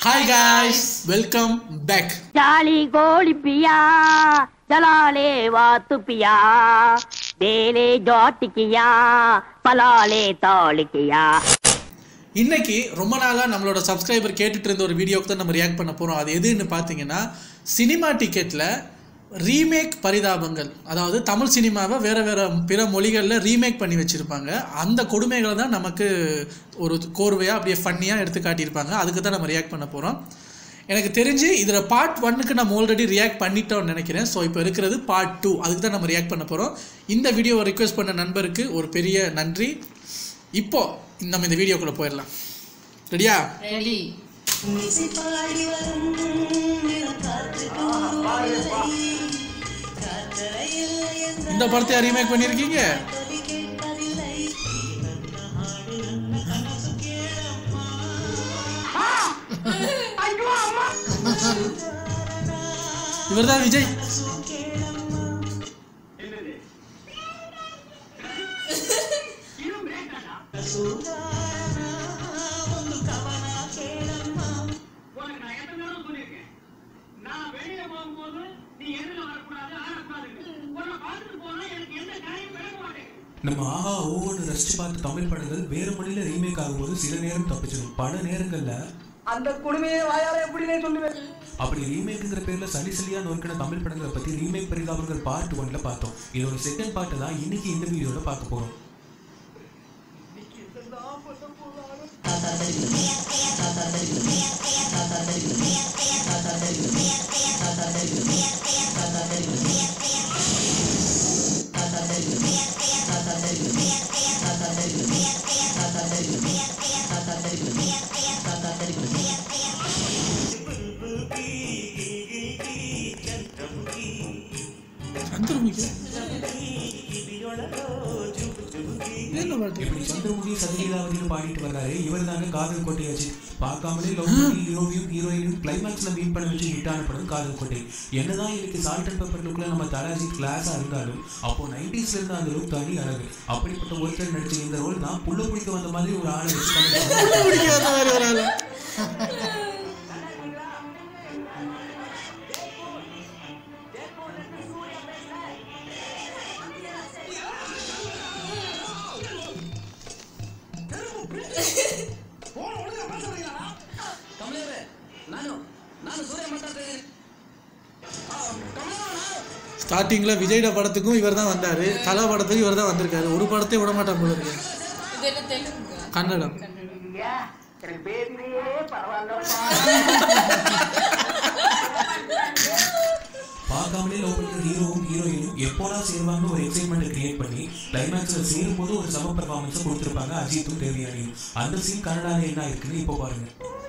Hi guys welcome back ಜಾಲಿ ಗೋಳಿ ಪಿಯಾ ಜಲಾಲೆ ವಾತು ಪಿಯಾ ಬೇಲೆ ಜೋಟಿಕಿಯಾ ಪಲಾಲೆ ತಾಳಿಕಿಯಾ இன்னைக்கு ரொம்ப நாளாக நம்மளோட சப்ஸ்கிரைபர் கேட்டுட்டு இருந்த ஒரு வீடியோக்கு தான் நம்ம ரியாக்ட் பண்ண போகிறோம் அது எதுன்னு பார்த்தீங்கன்னா சினிமா டிக்கெட்டில் ரீமேக் பரிதாபங்கள் அதாவது தமிழ் சினிமாவை வேறு வேறு பிற மொழிகளில் ரீமேக் பண்ணி வச்சுருப்பாங்க அந்த கொடுமைகளை தான் நமக்கு ஒரு கோர்வையாக அப்படியே ஃபன்னியாக எடுத்து காட்டியிருப்பாங்க அதுக்கு தான் நம்ம ரியாக்ட் பண்ண போகிறோம் எனக்கு தெரிஞ்சு இதில் பார்ட் ஒன்னுக்கு நம்ம ஆல்ரெடி ரியாக்ட் பண்ணிட்டோம்னு நினைக்கிறேன் ஸோ இப்போ இருக்கிறது பார்ட் டூ அதுக்கு தான் நம்ம ரியாக்ட் பண்ண போகிறோம் இந்த வீடியோவை ரிக்வெஸ்ட் பண்ண நண்பருக்கு ஒரு பெரிய நன்றி இப்போ நம்ம இந்த வீடியோக்குள்ளே போயிடலாம் ரெடியா ரெடி பாடி வரும் காற்று கூறுவதில்லை காற்றலையில் எந்த இந்த படத்தை ரீமேக் பண்ணியிருக்கீங்க ஒலி கேட்பதில்லை இவர் தான் விஜய் உனக்கு நான் எத்தனை தடவை சொல்லியிருக்கேன் நான் வெளியில போகும்போது நீ எதிரில் வரக்கூடாது ஆடக்கூடாதுன்னு உன்னை பார்த்துட்டு போனா எனக்கு எந்த காரியம் விளக்க மாட்டேங்குது நம்ம ஆஹா ஓன்னு ரசிச்சு பார்த்த தமிழ் படங்கள் வேறு மொழியில ரீமேக் ஆகும்போது சில நேரம் தப்பிச்சிடும் பல நேரங்கள்ல அந்த கொடுமையை வாயால எப்படினே சொல்லுவேன் அப்படி ரீமேக்குங்கிற பேர்ல சளி சளியா நொறுக்கின தமிழ் படங்களை பத்தி ரீமேக் பரிதாபங்கள் பார்ட் ஒன்ல பார்த்தோம் இதோட செகண்ட் பார்ட்டை தான் இன்னைக்கு இந்த வீடியோல பார்க்க போறோம் சந்திரமுகி என்ன பாட்டு இப்படி சந்திரமுகி சதிலீலாவதினு பாடிட்டு வர்றாரு இவர் தாங்க காதல் கோட்டையாச்சு பார்க்காமலே லவ் பண்ணி ஹீரோவையும் ஹீரோயினும் கிளைமேக்ஸ்ல மீட் பண்ண வச்சு ஹிட்டான படம் காதல் கோட்டை என்னதான் இன்னைக்கு சால்ட் அண்ட் பெப்பர் லுக்ல நம்ம தலாஜி கிளாஸா இருந்தாலும் அப்போ நைன்டிஸ்ல இருந்த அந்த லுக் தனி அழகு அப்படிப்பட்ட ஒருத்தர் நடிச்ச இந்த ரோல் தான் புள்ள பிடிக்க வந்த மாதிரி ஒரு ஆளை வச்சு பண்ணி பிடிக்காத மாதிரி ஒரு ஆளு ஸ்டார்டிங்கில் விஜயோட படத்துக்கும் இவர் தான் வந்தார் தலா படத்துக்கும் இவர் தான் வந்திருக்காரு ஒரு படத்தையும் விட மாட்டார் போல இருக்கு இது என்ன தெலுங்கு கன்னடம் எனக்கு பேசியே பரவாயில்லப்பா பார்க்காமலே லவ் பண்ற ஹீரோவும் ஹீரோயினும் எப்போடா சேருவாங்கன்னு ஒரு எக்ஸைட்மெண்ட் கிரியேட் பண்ணி கிளைமேக்ஸ்ல சேரும் போது ஒரு சம பெர்ஃபார்மன்ஸ் கொடுத்துருப்பாங்க அஜித்தும் தேவியானியும் அந்த சீன் கன்னடால என்ன இருக்குன்னு இப்போ பாருங்க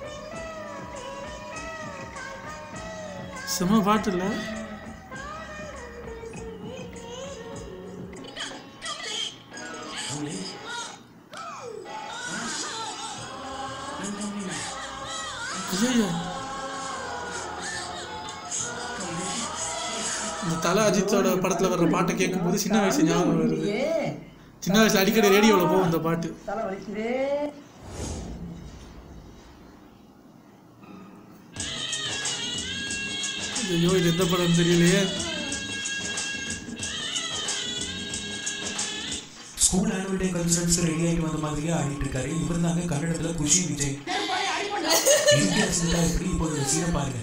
செம்ம பாட்டு இல்லை ஐயையோ. இந்த தல அஜித்தோட படத்துல வர்ற பாட்டை கேட்கும்போது சின்ன வயசு ஞாபகம் வருது சின்ன வயசுல அடிக்கடி ரேடியோவில் போகும் இந்த பாட்டு தலை வலிக்குதே ஐயோ இது எந்த படம் தெரியலையே school annual day culturals ready ஆகிட்டு வந்த மாதிரியே ஆடிட்டு இருக்காரு இவர் தாங்க கன்னடத்துல குஷி விஜய் இந்தியா சிந்தா எப்படி இப்போ இந்த சீனை பாருங்க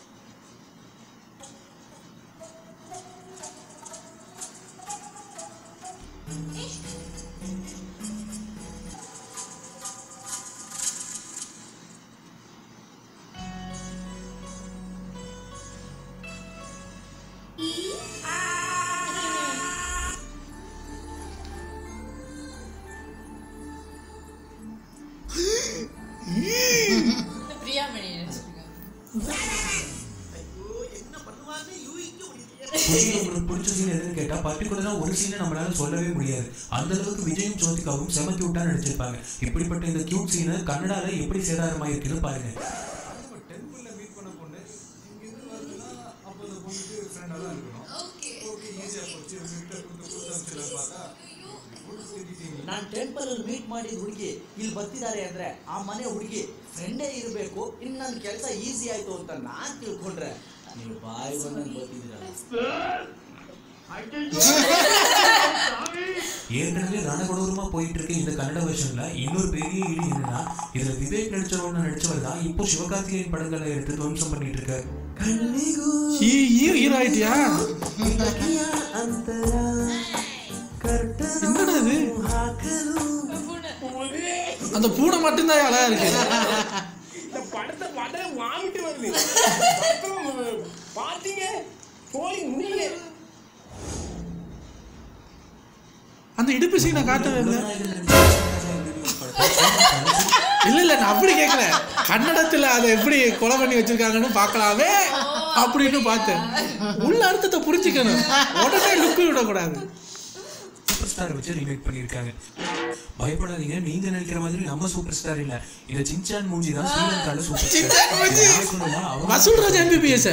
பிரியாமணி நினைச்சிருக்காங்க குஷி உங்களுக்கு பிடிச்ச சீன் எதுன்னு கேட்டா பர்டிகுலரா ஒரு சீனை நம்மளால சொல்லவே முடியாது அந்த அளவுக்கு விஜயும் ஜோதிகாவும் செம கியூட்டா நடிச்சிருப்பாங்க இப்படிப்பட்ட இந்த கியூட் சீனை கன்னடால எப்படி சேதாரமா இருக்குன்னு பாருங்க ஓகே ನಾನು ಟೆಂಪಲ್ ಅಲ್ಲಿ ಮೀಟ್ ಮಾಡಿದ ಹುಡುಗಿ ಇಲ್ಲಿ ಬರ್ತಿದ್ದಾರೆ ಅಂದ್ರೆ ಆ ಮನೆ ಹುಡುಗಿ ಫ್ರೆಂಡೇ ಇರಬೇಕು ಇನ್ನು ನನ್ನ ಕೆಲಸ ಈಸಿ ಆಯ್ತು ಅಂತ ನಾನ್ ತಿಳ್ಕೊಂಡ್ರೆ ನೀವು ಬಾಯಿ ಬಂದಂಗೆ ಬರ್ತಿದ್ದೀರಲ್ಲ ஏற்கனவே ரணகொடூரமா போயிட்டு இருக்க இந்த கன்னட வெர்ஷன்ல இன்னொரு பெரிய இடி என்னன்னா இதுல விவேக் நடிச்சவன நடிச்சவர் தான் இப்போ சிவகார்த்திகேயன் படங்களை எடுத்து துவம்சம் பண்ணிட்டு இருக்காரு ஹீ ஹீரோ ஆயிட்டியா என்னடா இது அந்த பூனை மட்டும்தான் அழகா இருக்கு இந்த படத்தை பார்த்தா வாமிட்டு வருது படத்துல பாத்தீங்க போய் முடியல அந்த இடுப்பு சீனை காட்டவே இல்லை இல்ல இல்ல நான் அப்படி கேட்கல கன்னடத்துல அதை எப்படி கொலை பண்ணி வச்சிருக்காங்கன்னு பார்க்கலாமே அப்படின்னு பார்த்தேன் உள்ள அர்த்தத்தை புரிஞ்சுக்கணும் உடனே லுக்கு விடக்கூடாது சூப்பர் ஸ்டார் வச்சு ரீமேக் பண்ணியிருக்காங்க பயப்படாதீங்க நீங்க நினைக்கிற மாதிரி நம்ம சூப்பர் ஸ்டார் இல்ல இது சின்சான் மூஞ்சி தான் ஸ்ரீலங்கால சூப்பர் சின்சான் மூஞ்சி. ஸ்டார் அவங்க வசூல்ராஜ் எம்பிபிஎஸ்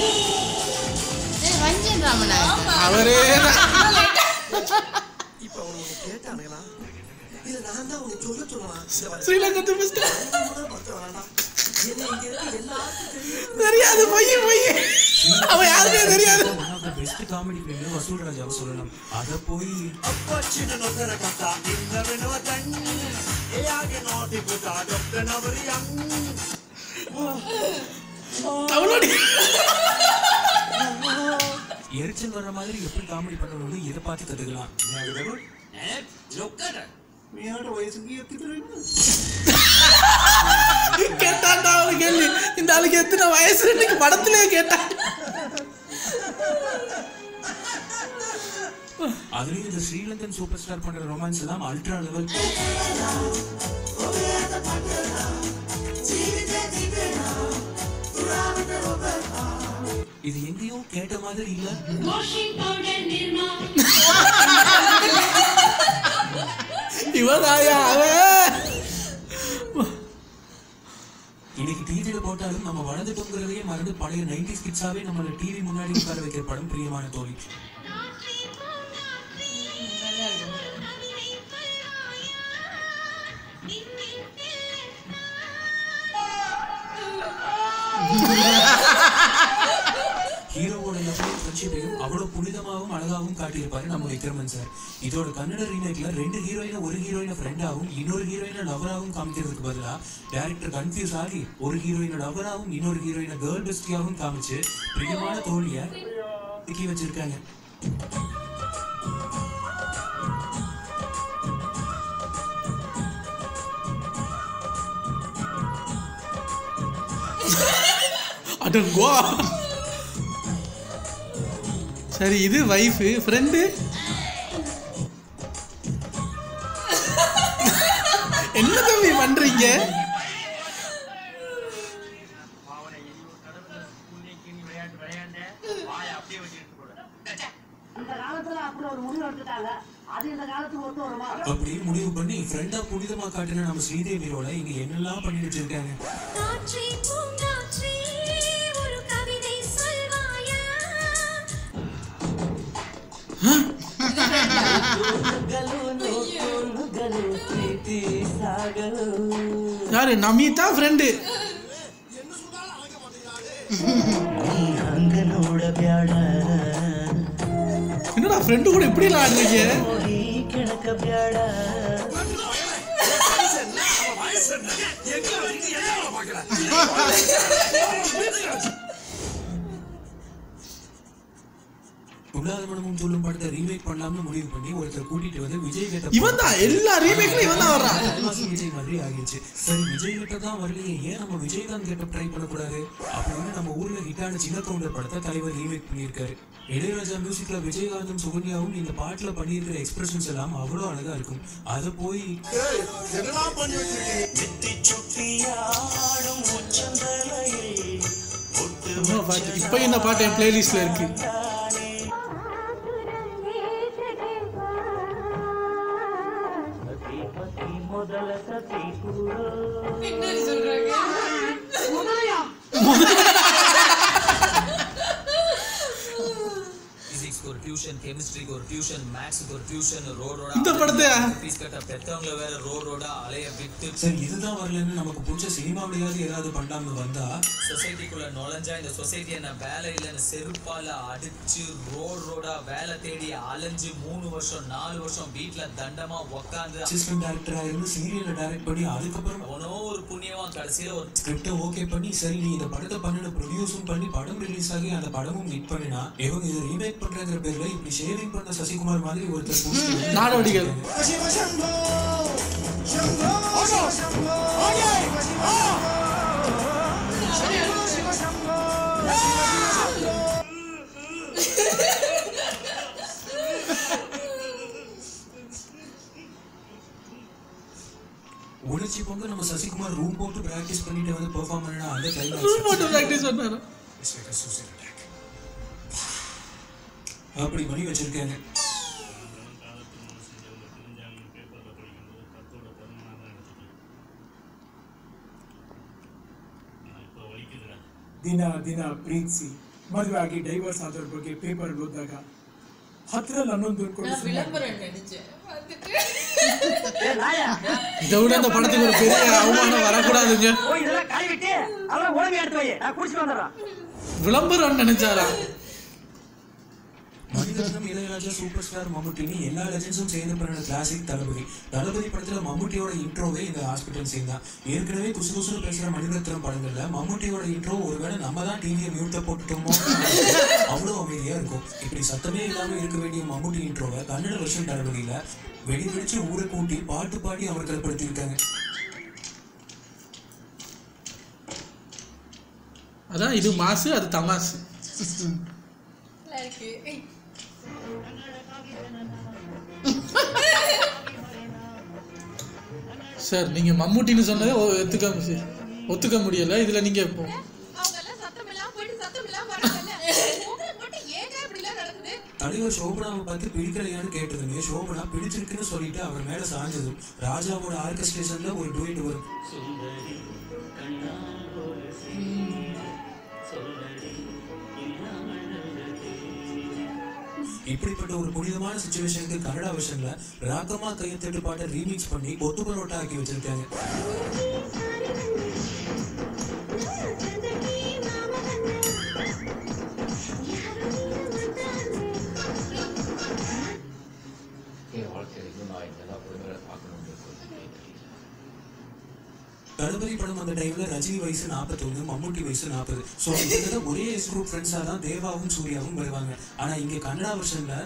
வஞ்சன் ராமனா அவரே தான். இப்ப அவன் உன்னை கேட்டானுங்களா இல்ல நான் தான் உனக்கு சொல்ல சொல்லலாம் ஸ்ரீலங்கத்து மிஸ்டர் என்ன இங்க இருக்க எல்லாருக்கும் தெரியும் தெரியாது பொய் பொய் அவன் யாருமே தெரியாது one of the best comedy film Vasool ராஜாவை சொல்லலாம் அத போய் వచ్చిన నొక్కర కథ ఇంద్ర వినవతన్ ఏయాగే నోటి పుట డొక్క నవరియం தமிழோடி எரிச்சல் வர்ற மாதிரி எப்படி காமெடி பண்ணணும்னு இதை பார்த்து கத்துக்கலாம் మీ ఆడ వయసుకి ఎత్తుకురండి கேட்டான்டா அவன் கேள்வி இந்த ஆளுக்கு எத்தனை வயசு இன்னைக்கு படத்திலேயே கேட்டான் அதுலயும் இந்த ஸ்ரீலங்கன் சூப்பர் ஸ்டார் பண்ற ரொமான்ஸ் எல்லாம் அல்ட்ரா லெவல் இது எங்கேயோ கேட்ட மாதிரி இல்ல இவதாயா அவன் இன்னைக்கு டிவியில போட்டாலும் நம்ம வளர்ந்துட்டோங்கிறதையே மறந்து பழைய நைன்டி கிட்ஸாவே நம்மள டிவி முன்னாடி உட்கார வைக்கிற படம் பிரியமான தோழி ஹீரோவோட லவ்லையும் ஃப்ரெண்ட்ஷிப்பையும் அவ்வளவு புனிதமாகவும் அழகாகவும் காட்டியிருப்பாரு நம்ம விக்ரமன் சார் இதோட கன்னட ரீமேக்ல ரெண்டு ஹீரோயின ஒரு ஹீரோயின ஃப்ரெண்டாகவும் இன்னொரு ஹீரோயின லவராகவும் காமிக்கிறதுக்கு பதிலா டேரக்டர் கன்ஃபியூஸ் ஆகி ஒரு ஹீரோயின லவராகவும் இன்னொரு ஹீரோயின கேர்ள் பெஸ்டியாகவும் காமிச்சு பிரியமான தோழிய திக்கி வச்சிருக்காங்க அடங்கோ சரி இது வைஃபு ஃப்ரெண்டு என்ன தம்பி பண்றீங்க இந்த காலத்துல அப்படி ஒரு முடிவு எடுத்துட்டாங்க அது இந்த காலத்துக்கு ஒத்து வருமா அப்படி முடிவு பண்ணி ஃப்ரெண்டா புனிதமா காட்டின நம்ம ஸ்ரீதேவியோட இங்க என்னெல்லாம் பண்ணி வச்சிருக்காங்க காற்றே பூங்காற்றே ஒரு கவிதை சொல்வாயா யாரு நமிதா ஃப்ரெண்டு ಹಂಗ ನೋಡಬ್ಯಾಡ என்னடா ஃப்ரெண்டு கூட இப்படி எல்லாம் ஆடுறீங்க ನೋಡಿ ಕೆಣಕ ಬ್ಯಾಡ துள்ளாத மனமும் சொல்லும் படத்தை ரீமேக் பண்ணலாம்னு முடிவு பண்ணி ஒருத்தர் கூட்டிட்டு வந்து விஜய் கிட்ட இவன் தான் எல்லா ரீமேக்லயும் இவன் தான் வர்றான் கமல்ஹாசன் விஜய் மாதிரி ஆகிடுச்சு சரி விஜய் கிட்ட தான் வரலையே ஏன் நம்ம விஜயகாந்த் கிட்ட ட்ரை பண்ணக்கூடாது அப்படின்னு நம்ம ஊர்ல ஹிட்டான சின்ன கவுண்டர் படத்தை தலைவர் ரீமேக் பண்ணியிருக்காரு இளையராஜா மியூசிக்ல விஜயகாந்தும் சுகன்யாவும் இந்த பாட்டுல பண்ணியிருக்கிற எக்ஸ்பிரஷன்ஸ் எல்லாம் அவ்வளவு அழகா இருக்கும் அதை போய் என்னலாம் பண்ணி வச்சிருக்கீங்க நெத்தி சுட்டியாடும் உச்சந்தலையில் அம்மா பாட்டு இப்போ இந்த பாட்டு என் பிளேலிஸ்ட்ல இருக்கு ಮೊದಲ ಸತಿ ಕೂಡ பின்னாடி சொல்றாங்க பிசிக்ஸ்க்கு ஒரு டியூஷன் கெமிஸ்ட்ரிக்கு ஒரு டியூஷன் மேக்ஸுக்கு ஒரு டியூஷன் ரோட் ரோடா இந்த படத்தையா? ஃபீஸ் கட்ட பெத்தவங்கள வேற ரோட் ரோடா அலைய விட்டு சரி இதுதான் வரலன்னு நமக்கு பிடிச்ச சினிமாவிலேயாவது ஏதாவது பண்ணலாம்னு வந்தா சொசைட்டிக்குள்ள நுழைஞ்சா இந்த சொசைட்டியை நான் வேலை இல்லைன்னு செருப்பால அடிச்சு ரோட் ரோடா வேலை தேடி அலைஞ்சு மூணு வருஷம் நாலு வருஷம் வீட்ல தண்டமா உக்காந்து அசிஸ்டன்ட் டைரக்டரா இருந்து சீரியல்ல டைரக்ட் பண்ணி அதுக்கப்புறம் அவனோ ஒரு புண்ணியமா கடைசியில ஒரு ஸ்கிரிப்டை ஓகே பண்ணி சரி நீ இந்த படத்தை பண்ணு ப்ரொடியூஸும் பண்ணி படம் ரிலீஸ் ஆகி அந்த படமும் ஹிட் பண்ணினா இவங்க இதை ரீமேக் பண்றங்கிற பேர்ல இப்படி ஷேவிங் பண்ண சசிகுமார் மாதிரி ஒருத்தர் புடிச்சு நாடோடிகள். உணர்ச்சி பொங்க நம்ம சசிகுமார் ரூம் போட்டு பிராக்டிஸ் பண்ணிட்டு வந்து பெர்ஃபார்ம் பண்ணினா அந்த ரூம் போட்டு practice பண்ணாரா? அப்படி பண்ணி வச்சிருக்காங்க ದಿನ ದಿನ ಪ್ರೀತಿಸಿ ಮದುವೆ ಆಗಿ ಡೈವರ್ಸ್ ಆದವ್ರ ಬಗ್ಗೆ ಪೇಪರ್ ಓದಿದಾಗ ಹತ್ರಲ್ಲಿ ಹನ್ನೊಂದು ಅನ್ಕೊಂಡು நான் ಸುಮ್ನೆ விளம்பரம் நினைச்சேன் வந்துட்டு இதை விட இந்த படத்துக்கு ஒரு பெரிய அவமானம் வரக்கூடாதுங்க போய் இதெல்லாம் கழுவிட்டு அதெல்லாம் ஒழுங்கு எடுத்து வை நான் குடிச்சிட்டு வந்துடுறேன் விளம்பரம் நினைச்சாரா மணிரத்னம் இளையராஜா சூப்பர் ஸ்டார் மம்முட்டின்னு எல்லா லெஜன்ஸும் சேர்ந்து பண்ண கிளாசிக் தளபதி தளபதி படத்துல மம்முட்டியோட இன்ட்ரோவே இந்த ஹாஸ்பிட்டல் சீன் தான் ஏற்கனவே குசு குசுன்னு பேசுற மணிரத்னம் படங்கள்ல மம்முட்டியோட இன்ட்ரோ ஒருவேளை நம்ம தான் டிவியை மியூட்ல போட்டுட்டோமோ அவ்வளவு அமைதியா இருக்கும் இப்படி சத்தமே இல்லாம இருக்க வேண்டிய மம்முட்டி இன்ட்ரோவை கன்னட வருஷன் தளபதியில வெடி வெடிச்சு ஊரை கூட்டி பாட்டு பாடி அமர்க்கலப்படுத்தியிருக்காங்க அதான் இது மாசு அது தமாசு நல்லா இருக்கு ஏய், சார் நீங்க மம்முட்டின்னு சொன்னதை ஒ- ஒத்துக்க மு- ஒத்துக்க முடியல இதுல நீங்க இப்போ அவங்க எல்லாம் சத்தம் இல்லாம போயிட்டு சத்தம் இல்லாம வராங்கல்ல உங்களுக்கு மட்டும் ஏங்க இப்படி எல்லாம் நடக்குது தலைவர் சோபனாவை பார்த்து பிடிக்கலையான்னு கேட்டதுமே சோபனா பிடிச்சிருக்குன்னு சொல்லிட்டு அவர் மேல சாஞ்சதும் ராஜாவோட ஆர்கஸ்ட்ரேஷன்ல ஒரு டூயிட் வரும் இப்படிப்பட்ட ஒரு புனிதமான சுச்சுவேஷனுக்கு கன்னடா வெர்ஷன்ல ராகமா கையத்தட்டு பாட்டை ரீமிக்ஸ் பண்ணி கொத்து பரோட்டா ஆக்கி வச்சிருக்காங்க என் வாழ்க்கையிலையும் நான் எல்லா படங்களை பார்க்கணும்னு சொல்லி தளபதி படம் அந்த டைம்ல ரஜினி வயசு 41 மம்முட்டி வயசு 40 சோ கிட்டத்தட்ட ஒரே ஏஜ் குரூப் ஃப்ரெண்ட்ஸா தான் தேவாவும் சூர்யாவும் வருவாங்க ஆனா இங்க கன்னடா வெர்ஷன்ல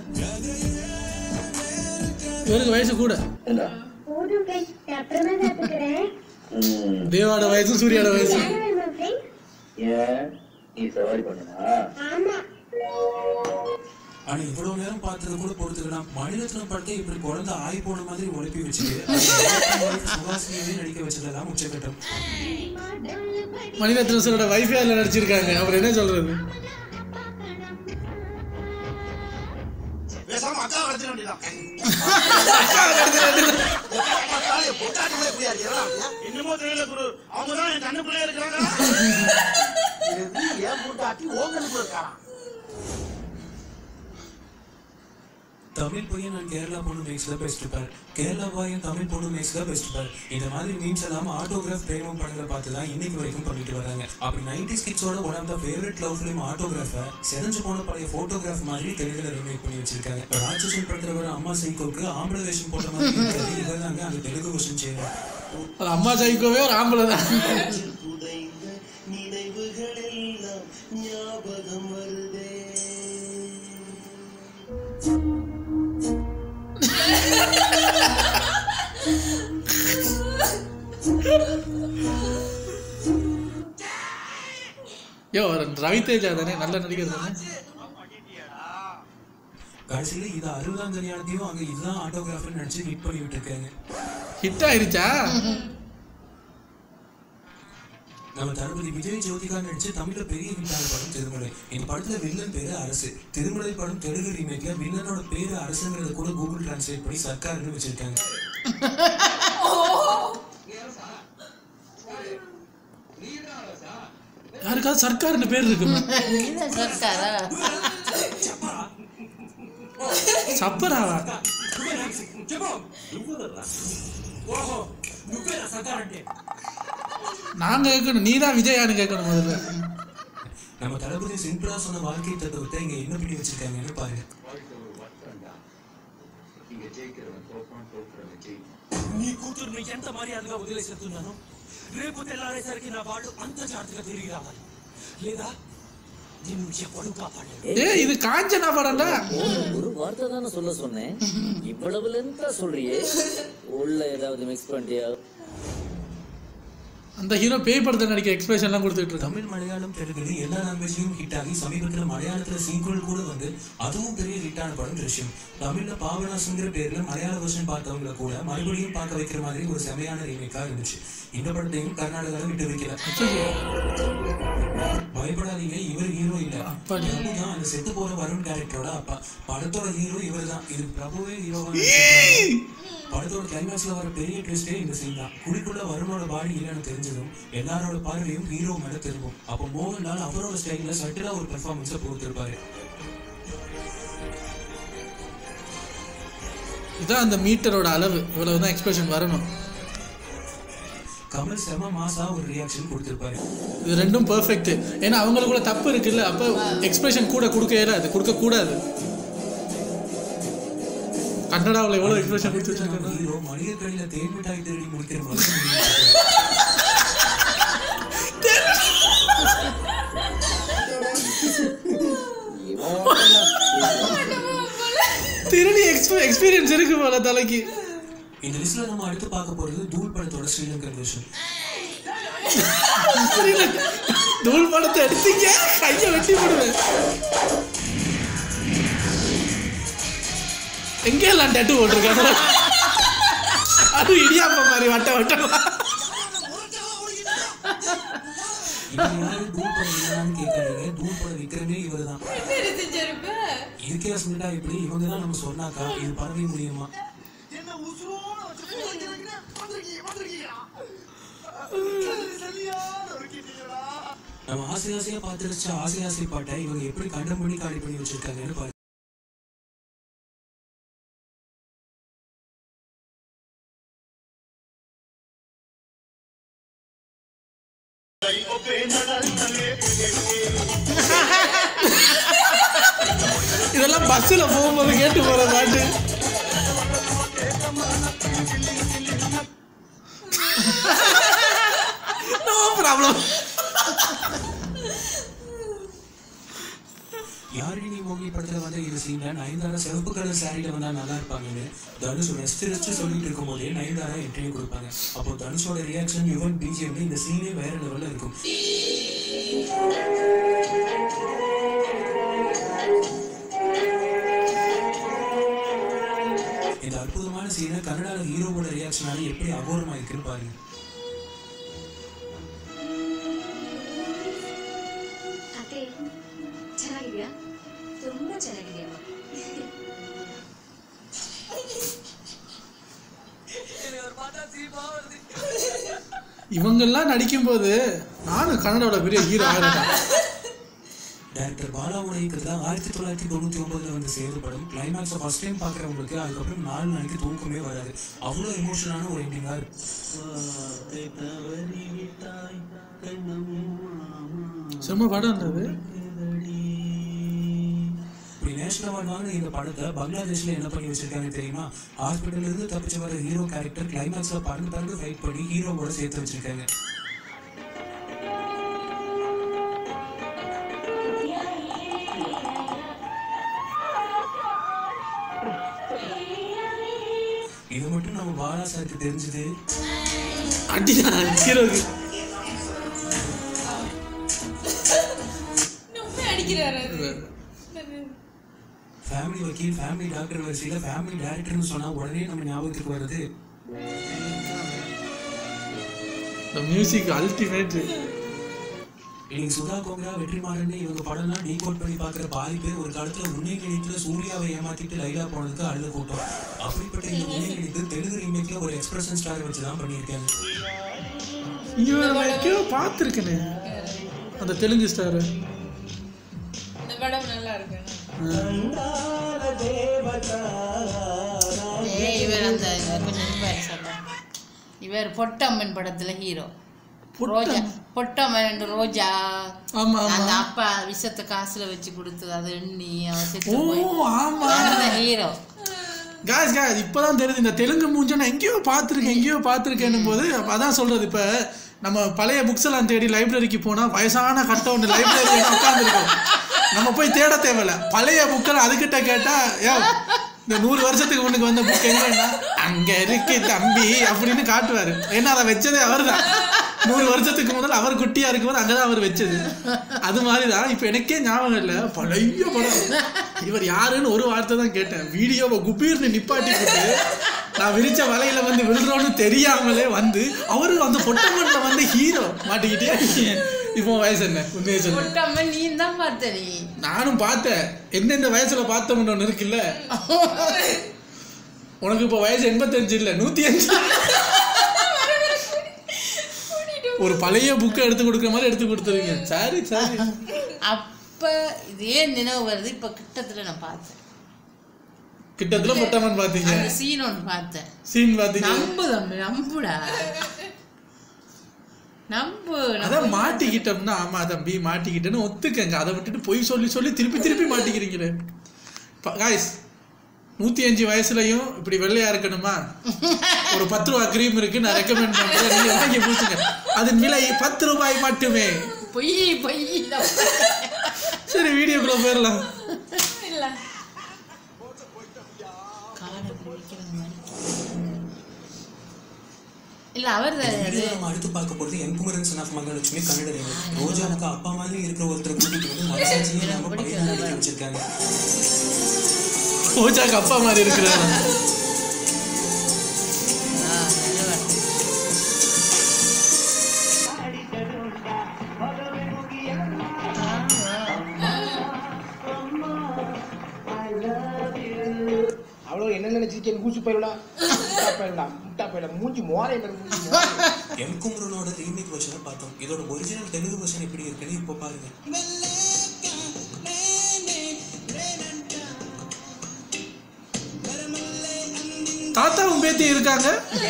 இவருக்கு வயசு கூட போதும் ஃப்ரெண்ட் அப்புறமா சாப்பிட்டுக்கிறேன் தேவாட வயசு சூர்யாட வயசு ஃப்ரெண்ட் ஏன் நீ சவாரி பண்ணனா ஆமா ஆனா இவ்வளவு நேரம் பார்த்தது கூட பொறுத்துக்கலாம் மணிரத்னம் படத்தை இப்படி குழந்தை ஆய் போன மாதிரி உழைப்பி வச்சுட்டு அதுல சுகாசினியவே நடிக்க வச்சதெல்லாம் உச்சகட்டம் மணிரத்னம் சாரோட வைஃபே அதில் நடிச்சிருக்காங்க அவர் என்ன சொல்றது பேசாம அக்கா கடத்திட வேண்டியதான் என்னமோ தெரியல குரு அவங்க தான் என் கண்ணுக்குள்ளே இருக்கிறாங்க ஏன் போட்டாட்டி ஓங்கலுக்கு இருக்காராம் தமிழ் பையன் நான் கேரளா பொண்ணு மேக்ஸ்ல பெஸ்ட் பேர் கேரளா பையன் தமிழ் பொண்ணு மேக்ஸ்ல பெஸ்ட் பேர் இந்த மாதிரி மீம்ஸ் எல்லாம் ஆட்டோகிராஃப் பிரேமம் படங்களை பார்த்து தான் இன்னைக்கு வரைக்கும் பண்ணிட்டு வராங்க அப்படி நைன்டி கிட்ஸோட one of the favourite love film ஆட்டோகிராஃபை செதஞ்சு போன பழைய போட்டோகிராஃப் மாதிரி தெலுங்குல ரீமேக் பண்ணி வச்சிருக்காங்க ராட்சசன் படத்துல வர அம்மா சைக்கோக்கு ஆம்பளை வேஷம் போட்ட மாதிரி இருக்கிறது இவர் தாங்க அந்த தெலுங்கு வருஷம் செய்யறாங்க அது அம்மா சைக்கோவே ஒரு ஆம்பளை தான் நினைவுகளெல்லாம் ஞாபகம் வருதே யோ ரவிதேஜா தானே நல்ல நடிகர் தானே கடைசியில இது அறுபதாம் கல்யாணத்தையும் அங்க இதுதான் ஆட்டோகிராஃபர் நினைச்சு ஹிட் பண்ணி விட்டுருக்காங்க ஹிட் ஆயிருச்சா நம்ம தளபதி விஜய் ஜோதிகா நடிச்சு தமிழ்ல பெரிய ஹிட்டான படம் திருமலை இந்த படத்துல வில்லன் பேரு அரசு திருமலை படம் தெலுங்கு ரீமேக்ல வில்லனோட பேரு அரசுங்கிறத கூட கூகுள் டிரான்ஸ்லேட் பண்ணி சர்க்கார்னு வச்சிருக்காங்க யாருக்காவது சர்க்கார்னு பேர் இருக்குமா நீதான் சர்க்காரா సప్పరావా చెప్పు ఓహో నువ్వేనా సర్దార్ అంటే நாங்க கேட்கணும் நீ தான் விஜயான்னு கேட்கணும் முதல்ல நம்ம தளபதி சிம்பிளா சொன்ன வாழ்க்கை தத்துவத்தை இங்க என்ன பண்ணி வச்சிருக்காங்கன்னு பாருங்க இங்க ஜெயிக்கிறவன் தோப்பான் தோக்குறவன் ஜெயிப்பான் నీ కూతుర్ని ఎంత మర్యాదగా వదిలేసేస్తున్నాను రేపు తెల్లారేసరికి నా వాడు అంతర్జాతిగా తిరిగి రావాలి లేదా నిన్ను ఎప్పుడు కాపాడాడు ஏய் இது காஞ்சனா படம்டா ஒரு வார்த்தை தானே சொல்ல சொன்னேன் இவ்வளவு லென்த்தா சொல்றியே உள்ள ஏதாவது மிக்ஸ் பண்ணிட்டியா அந்த ஹீரோ பேய் படத்தில் நடிக்க எக்ஸ்பிரஷன்லாம் கொடுத்துட்டு இருக்கான் தமிழ் மலையாளம் தெலுங்குன்னு எல்லா லாங்குவேஜ்லயும் ஹிட் ஆகி சமீபத்துல மலையாளத்துல சீக்குவல் கூட வந்து அதுவும் பெரிய ஹிட்டான படம் திருஷ்யம் தமிழ்ல பாவனாசுங்கிற பேர்ல மலையாள வருஷன் பார்த்தவங்கள கூட மறுபடியும் பார்க்க வைக்கிற மாதிரி ஒரு செமையான ரீமேக்கா இருந்துச்சு இந்த படத்தையும் கர்நாடகால விட்டு வைக்கல பயப்படாதீங்க இவர் ஹீரோ இல்ல பிரபு தான் அந்த செத்து போற வருண் கேரக்டரோட அப்பா படத்தோட ஹீரோ இவர் தான் இது பிரபுவே ஹீரோவா படத்தோட கிளைமேக்ஸ்ல வர பெரிய ட்விஸ்டே இந்த சீன் தான் குடிக்குள்ள வருணோட பாடி இல்லைன்னு தெரிஞ்சதும் எல்லாரோட பார்வையும் ஹீரோ மேல திரும்பும் அப்போ மோகன்லால் அவரோட ஸ்டைல்ல சட்டிலா ஒரு பெர்ஃபார்மன்ஸை கொடுத்திருப்பாரு இதான் அந்த மீட்டரோட அளவு இவ்வளவு தான் எக்ஸ்பிரஷன் வரணும் கமல் செம மாசா ஒரு ரியாக்ஷன் கொடுத்திருப்பாரு இது ரெண்டும் பெர்ஃபெக்ட் ஏன்னா அவங்களுக்குள்ள தப்பு இருக்குல்ல அப்போ எக்ஸ்பிரஷன் கூட கொடுக்க இயலாது கொடுக்க கூடாது கன்னடாவில் எவ்வளோ எக்ஸ்பிரஷன் கொடுத்து வச்சிருக்காங்க ஹீரோ மளிகை கடையில தேன் மிட்டாய் திருடி முடிக்கிற மாதிரி திருடி எக்ஸ்பீ எக்ஸ்பீரியன்ஸ் இருக்கு போல தலைக்கு இந்த லிஸ்ட்ல நம்ம அடுத்து பார்க்க போறது தூள் படத்தோட ஸ்ரீலங்கன் வெர்ஷன் தூள் படத்தை எடுத்தீங்க கையை வெட்டி போடுவேன் எங்கெல்லாம் டட்டு போட்டிருக்காங்க அது இடியாப்பம் மாதிரி வட்ட வட்டமா இவங்க யாரு தூள் படம் இல்லைன்னு கேட்காதீங்க தூள் படம் விக்ரமே இவர் தான் என்ன செஞ்சிருப்ப இருக்கே சொல்லிட்டா இப்படி இவங்க தான் நம்ம சொன்னாக்கா இது பரவே முடியுமா என்ன உசுரோட வச்சு வந்திருக்கீங்க வந்திருக்கீங்க சரியான ஒரு கிட்டீங்களா நம்ம ஆசை ஆசையா பார்த்து வச்ச ஆசை ஆசை பாட்டை இவங்க எப்படி கண்டம் பண்ணி காலி பண்ணி வச்சிருக்காங்கன்னு பாருங்க இதெல்லாம் பஸ்ஸில் போகும்போது கேட்டு போகிற பாட்டு நோ ப்ராப்ளம் யாரு நீ மோகி படத்துல வந்து இந்த சீன்ல நயன்தாரா சிவப்பு கலர் சாரியில வந்தா நல்லா இருப்பாங்கன்னு தனுஷ் ரெஸ்ட் ரெஸ்ட் சொல்லிட்டு இருக்கும் போதே நயன்தாரா என்ட்ரியும் கொடுப்பாங்க அப்போ தனுஷோட ரியாக்ஷன் யுவன் பிஜிஎம் இந்த சீனே வேற லெவல்ல இருக்கும் இந்த அற்புதமான சீனை கன்னடால ஹீரோவோட ரியாக்ஷனால எப்படி அகோரமா இருக்குன்னு பாருங்க ಅದೇ ಚೆನ್ನಾಗಿದ್ಯಾ ತುಂಬಾ ಚೆನ್ನಾಗಿದೆಯಮ್ಮ இவங்கெல்லாம் நடிக்கும்போது நானும் கன்னடாவோட பெரிய ஹீரோ ஆகிறேன் டைரக்டர் பாலாவோட இயக்கத்துல ஆயிரத்தி தொள்ளாயிரத்தி தொண்ணூத்தி ஒன்பதுல வந்து சேர்ந்த படம் கிளைமேக்ஸ் ஃபர்ஸ்ட் டைம் பாக்குறவங்களுக்கு அதுக்கப்புறம் நாலு நாளைக்கு தூக்கமே வராது அவ்வளவு எமோஷனான ஒரு எண்டிங்கா செம்ம படம் இருந்தது இப்படி நேஷனல் அவார்ட் வாங்கின இந்த படத்தை பங்களாதேஷ்ல என்ன பண்ணி வச்சிருக்காங்க தெரியுமா ஹாஸ்பிட்டல்ல இருந்து தப்பிச்சு வர ஹீரோ கேரக்டர் கிளைமேக்ஸ்ல பறந்து பறந்து ஃபைட் பண்ணி ஹீரோவோட சேர்த்து வச்சிருக்காங்க இது மட்டும் நம்ம பாலா சாருக்கு தெரிஞ்சது அடிதான் ஹீரோக்கு ரொம்ப அடிக்கிறாரு அது. ஃபேமிலி வக்கீல் ஃபேமிலி டாக்டர் வரிசையில் ஃபேமிலி டேரக்டர்னு சொன்னா உடனே நம்ம ஞாபகத்துக்கு வருது இந்த மியூசிக் அல்டிமேட் இன்னைக்கு சுதா கோங்கரா வெற்றிமாறன் இவங்க படம்லாம் டீ கோட் பண்ணி பார்க்குற பாதி பேர் ஒரு காலத்துல உன்னை கிணித்துல சூர்யாவை ஏமாத்திட்டு லைலா போனதுக்கு அழுத கூட்டம் அப்படிப்பட்ட இந்த உன்னை கிணித்து தெலுங்கு ரீமேக்ல ஒரு எக்ஸ்பிரஷன் ஸ்டார் வச்சு தான் பண்ணியிருக்காங்க இவன் நான் எங்கேயோ பார்த்துருக்கேனே அந்த தெலுங்கு ஸ்டார் இந்த படம் நல்லா இருக்கு அண்டால தேவதா ஏய், இவர் அந்த இவர் கொஞ்சம் இருப்பாரு சொல்றேன். இவர் பொட்டம்மன் படத்துல ஹீரோ ரோஜா பொட்டம்மன் ரெண்டு ரோஜா ஆமா, ஆமா. அந்த அப்பா விஷத்தை காசுல வச்சு கொடுத்து அதை எண்ணி அவன் செத்து ஓ, போய் ஆமா. அந்த ஹீரோ காய்ஸ் காய்ஸ் இப்பதான் தெரியுது இந்த தெலுங்கு மூஞ்ச நான் எங்கேயோ பார்த்துருக்கேன் எங்கேயோ பார்த்துருக்கேன்னு போது அப்ப அதான் சொல்றது இப்ப நம்ம பழைய புக்ஸ் எல்லாம் தேடி லைப்ரரிக்கு போனா வயசான கட்ட ஒன்று லைப்ரரி உட்காந்துருக்கோம் நம்ம போய் தேட தேவையில்ல பழைய புக்கெல்லாம் அதுகிட்ட கேட்டா ஏ இந்த நூறு வருஷத்துக்கு முன்னுக்கு வந்த புக் எங்கன்னா அங்க இருக்கு தம்பி அப்படின்னு காட்டுவாரு ஏன்னா அதை வச்சதே அவர்தான் நூறு வருஷத்துக்கு முதல்ல அவர் குட்டியா இருக்கும்போது அங்கதான் அவர் வச்சது அது மாதிரிதான் இப்ப எனக்கே ஞாபகம் இல்ல பழைய படம் இவர் யாருன்னு ஒரு வார்த்தை தான் கேட்டேன் வீடியோவை குபீர்னு நிப்பாட்டி போட்டு நான் விரிச்ச வலையில வந்து விழுறோன்னு தெரியாமலே வந்து அவரு அந்த பொட்டமன்ல வந்து ஹீரோ மாட்டிக்கிட்டே இப்போ வயசு என்ன உண்மையை சொல்லு பொட்டம்மன் நீ தான் பார்த்த நீ நானும் பார்த்தேன் எந்தெந்த வயசுல பார்த்தோம்னு ஒண்ணு இருக்குல்ல உனக்கு இப்போ வயசு எண்பத்தஞ்சு இல்ல நூத்தி அஞ்சு ஒரு பழைய புக்கை எடுத்து கொடுக்குற மாதிரி எடுத்து கொடுத்துருங்க சரி சரி அப்ப இது ஏன் நினைவு வருது இப்ப கிட்டத்துல நான் பார்த்தேன் கிட்டத்துல பொட்டமன் பாத்தீங்க அந்த சீன் ஒன்று பார்த்தேன் சீன் பாத்தீங்க நம்பு தம்பி நம்புடா நம்பு அதான் மாட்டிக்கிட்டோம்னா ஆமா தம்பி மாட்டிக்கிட்டேன்னு ஒத்துக்கங்க அதை விட்டுட்டு பொய் சொல்லி சொல்லி திருப்பி திருப்பி மாட்டிக்கிறீங்களே காய்ஸ் நூத்தி அஞ்சு வயசுலயும் இப்படி வெள்ளையா இருக்கணுமா ஒரு பத்து ரூபாய் கிரீம் இருக்கு நான் ரெக்கமெண்ட் பண்றேன் நீங்க வாங்கி பூசுங்க அதன் விலை பத்து ரூபாய் மட்டுமே பொய் பொய் சரி வீடியோக்குள்ள போயிடலாம் இல்ல காடை பிடிக்கிற மாதிரி இல்ல அவர் இந்த தான் வீடியோ நம்ம அடுத்து பார்க்க போறது M Kumaran son of Mahalakshmi Kannada remake. ரோஜாவுக்கு அப்பா மாதிரி இருக்கிற ஒருத்தர் கூட்டிட்டு வந்து மனசாட்சியே நம்ம பையன் நடிக்க வச்சிருக்காங்க பூஜாக்கு அப்பா மாதிரி இருக்கிறாரு அவ்வளோ என்ன நினைச்சிருக்கேன் கூச்சு போயிடலாம் முட்டா போயிடலாம் முட்டா போயிடலாம் மூஞ்சி மோரை மூஞ்சி மோரை. எம் குமரனோட ரீமேக் வெர்ஷனை பார்த்தோம் இதோட ஒரிஜினல் தெலுங்கு வெர்ஷன் எப்படி இருக்குன்னு இப்போ பாருங்க தாத்தாவும் பேத்தி இருக்காங்க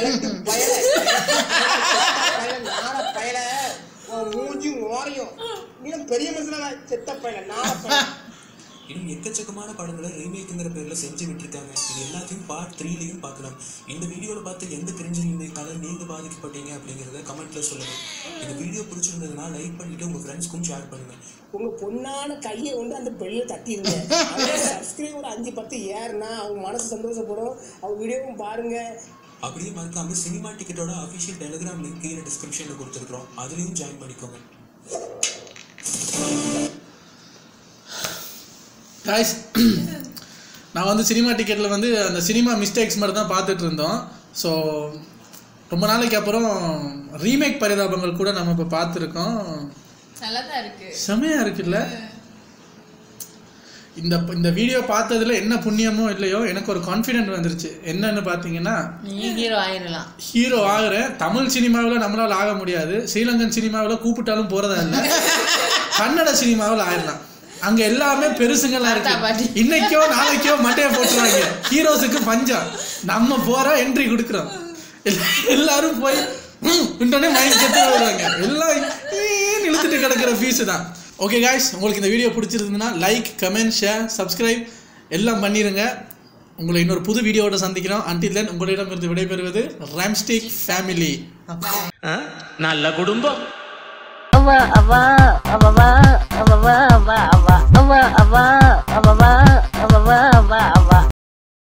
நாட பயல உன் மூஞ்சி மோரையும் நீ பெரிய மனுஷனா செத்த பயல நாட பயல இன்னும் எக்கச்சக்கமான படங்களை ரீமேக்குங்கிற பேர்ல செஞ்சு விட்டுருக்காங்க இது எல்லாத்தையும் பார்ட் த்ரீலையும் பார்க்கலாம் இந்த வீடியோவில் பார்த்து எந்த கிரிஞ்சு ரீமேக்கால நீங்க பாதிக்கப்பட்டீங்க அப்படிங்கிறத கமெண்ட்ல சொல்லுங்க இந்த வீடியோ பிடிச்சிருந்ததுன்னா லைக் பண்ணிட்டு உங்க ஃப்ரெண்ட்ஸ்க்கும் ஷேர் பண்ணுங்க உங்க பொண்ணான கையை வந்து அந்த பெல்ல தட்டிடுங்க சப்ஸ்கிரைப் ஒரு அஞ்சு பத்து ஏறுனா அவங்க மனசு சந்தோஷப்படும் அவங்க வீடியோவும் பாருங்க அப்படியே மறக்காம சினிமா டிக்கெட்டோட அஃபிஷியல் டெலிகிராம் லிங்க் கீழே டிஸ்கிரிப்ஷன்ல கொடுத்துருக்கோம் அதுலயும் ஜாயின் பண்ணிக்கோங்க காய்ஸ் நான் வந்து சினிமா டிக்கெட்டில் வந்து அந்த சினிமா மிஸ்டேக்ஸ் மட்டும் தான் பார்த்துட்டு இருந்தோம் ஸோ ரொம்ப நாளைக்கு அப்புறம் ரீமேக் பரிதாபங்கள் கூட நம்ம இப்போ பார்த்துருக்கோம் நல்லா தான் இருக்கு செமையாக இருக்குல்ல இந்த இந்த வீடியோ பார்த்ததுல என்ன புண்ணியமோ இல்லையோ எனக்கு ஒரு கான்ஃபிடென்ட் வந்துருச்சு என்னன்னு பார்த்தீங்கன்னா நீ ஹீரோ ஆயிடலாம் ஹீரோ ஆகுறேன் தமிழ் சினிமாவில் நம்மளால ஆக முடியாது ஸ்ரீலங்கன் சினிமாவில் கூப்பிட்டாலும் போறதா இல்லை கன்னட சினிமாவில் ஆயிடலாம் அங்க எல்லாமே பெருசுங்களா இருக்கு இன்னைக்கோ நாளைக்கோ மட்டையை போட்டுருவாங்க ஹீரோஸுக்கு பஞ்சம் நம்ம போறோம் என்ட்ரி கொடுக்குறோம் எல்லா- எல்லாரும் போய் உடனே மைண்ட் செத்து வருவாங்க எல்லாம் ஈன்னு இழுத்துட்டு கிடக்கிற ஃபீஸ் தான் ஓகே காய்ஸ் உங்களுக்கு இந்த வீடியோ பிடிச்சிருந்ததுன்னா லைக் கமெண்ட் ஷேர் சப்ஸ்கிரைப் எல்லாம் பண்ணிருங்க உங்களை இன்னொரு புது வீடியோவோட சந்திக்கிறோம் அன்டில் தென் உங்களிடமிருந்து விடைபெறுவது ராம்ஸ்டிக் ஃபேமிலி நல்ல குடும்பம் அவ அவ அவ அவ அவ அவ அவ அவ அவ அவ